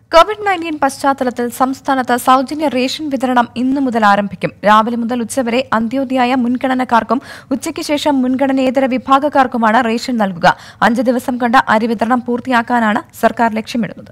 Covid nineteen പശ്ചാത്തലത്തിൽ സംസ്ഥാനത്ത് സൗജന്യ റേഷൻ വിതരണം ഇന്നു മുതൽ ആരംഭിക്കും രാവിലെ മുതൽ ഉച്ചവരെ അന്ത്യോദയായ മുൻഗണനക്കാർക്കും ഉച്ചയ്ക്ക് ശേഷം മുൻഗണനേതര വിഭാഗക്കാർക്കുമാണ് റേഷൻ നൽകുക അഞ്ച് ദിവസം കൊണ്ട് അരി വിതരണം പൂർത്തിയാക്കാനാണ് സർക്കാർ ലക്ഷ്യമിടുന്നത്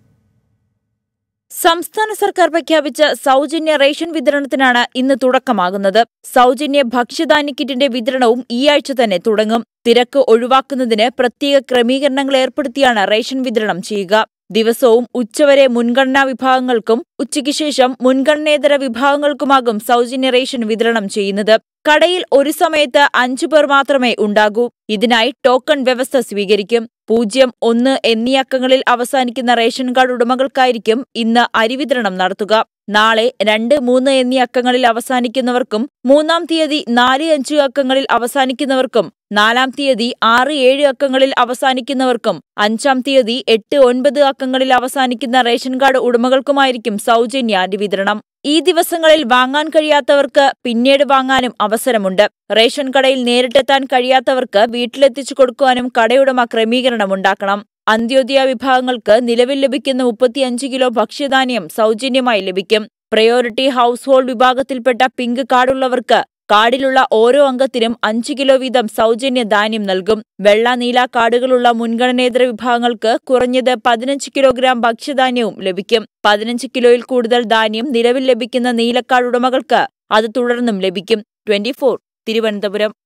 സംസ്ഥാന സർക്കാർ പ്രഖ്യാപിച്ച സൗജന്യ റേഷൻ വിതരണത്തിനാണ് ഇന്ന് തുടക്കമാകുന്നത് സൗജന്യ ഭക്ഷ്യധാന്യ കിറ്റിന്റെ വിതരണവും ഈ ആഴ്ച തന്നെ തുടങ്ങും തിരക്ക് ഒഴിവാക്കുന്നതിന് പ്രത്യേക ക്രമീകരണങ്ങൾ ഏർപ്പെടുത്തിയാണ് റേഷൻ വിതരണം ചെയ്യുക ദിവസവും ഉച്ചവരെ മുൻഗണനാ വിഭാഗങ്ങൾക്കും ഉച്ചയ്ക്ക് ശേഷം മുൻഗണനേതര വിഭാഗങ്ങൾക്കുമാകും സൗജന്യ റേഷൻ വിതരണം ചെയ്യുന്നത് കടയിൽ ഒരു സമയത്ത് അഞ്ചു പേർ മാത്രമേ ഉണ്ടാകൂ ഇതിനായി ടോക്കൺ വ്യവസ്ഥ സ്വീകരിക്കും പൂജ്യം ഒന്ന് എന്നീ അക്കങ്ങളിൽ അവസാനിക്കുന്ന റേഷൻ കാർഡ് ഉടമകൾക്കായിരിക്കും ഇന്ന് അരി വിതരണം നടത്തുക നാളെ രണ്ട് മൂന്ന് എന്നീ അക്കങ്ങളിൽ അവസാനിക്കുന്നവർക്കും മൂന്നാം തീയതി നാല് അഞ്ച് അക്കങ്ങളിൽ അവസാനിക്കുന്നവർക്കും നാലാം തീയതി ആറ് ഏഴ് അക്കങ്ങളിൽ അവസാനിക്കുന്നവർക്കും അഞ്ചാം തീയതി എട്ട് ഒൻപത് അക്കങ്ങളിൽ അവസാനിക്കുന്ന റേഷൻ കാർഡ് ഉടമകൾക്കുമായിരിക്കും സൗജന്യ അരി വിതരണം ഈ ദിവസങ്ങളിൽ വാങ്ങാൻ കഴിയാത്തവർക്ക് പിന്നീട് വാങ്ങാനും അവസരമുണ്ട് റേഷൻ കടയിൽ നേരിട്ടെത്താൻ കഴിയാത്തവർക്ക് വീട്ടിലെത്തിച്ചു കൊടുക്കുവാനും കടയുടമ ക്രമീകരണമുണ്ടാക്കണം അന്ത്യോദയ വിഭാഗങ്ങൾക്ക് നിലവിൽ ലഭിക്കുന്ന മുപ്പത്തിയഞ്ച് കിലോ ഭക്ഷ്യധാന്യം സൗജന്യമായി ലഭിക്കും പ്രയോറിറ്റി ഹൗസ് ഹോൾഡ് വിഭാഗത്തിൽപ്പെട്ട പിങ്ക് കാർഡുള്ളവർക്ക് കാർഡിലുള്ള ഓരോ അംഗത്തിനും അഞ്ച് കിലോ വീതം സൗജന്യ ധാന്യം നൽകും വെള്ള നീല കാർഡുകളുള്ള മുൻഗണനേതര വിഭാഗങ്ങൾക്ക് കുറഞ്ഞത് പതിനഞ്ച് കിലോഗ്രാം ഭക്ഷ്യധാന്യവും ലഭിക്കും പതിനഞ്ച് കിലോയിൽ കൂടുതൽ ധാന്യം നിലവിൽ ലഭിക്കുന്ന നീലക്കാർഡ് ഉടമകൾക്ക് അത് തുടർന്നും ലഭിക്കും ട്വന്റി തിരുവനന്തപുരം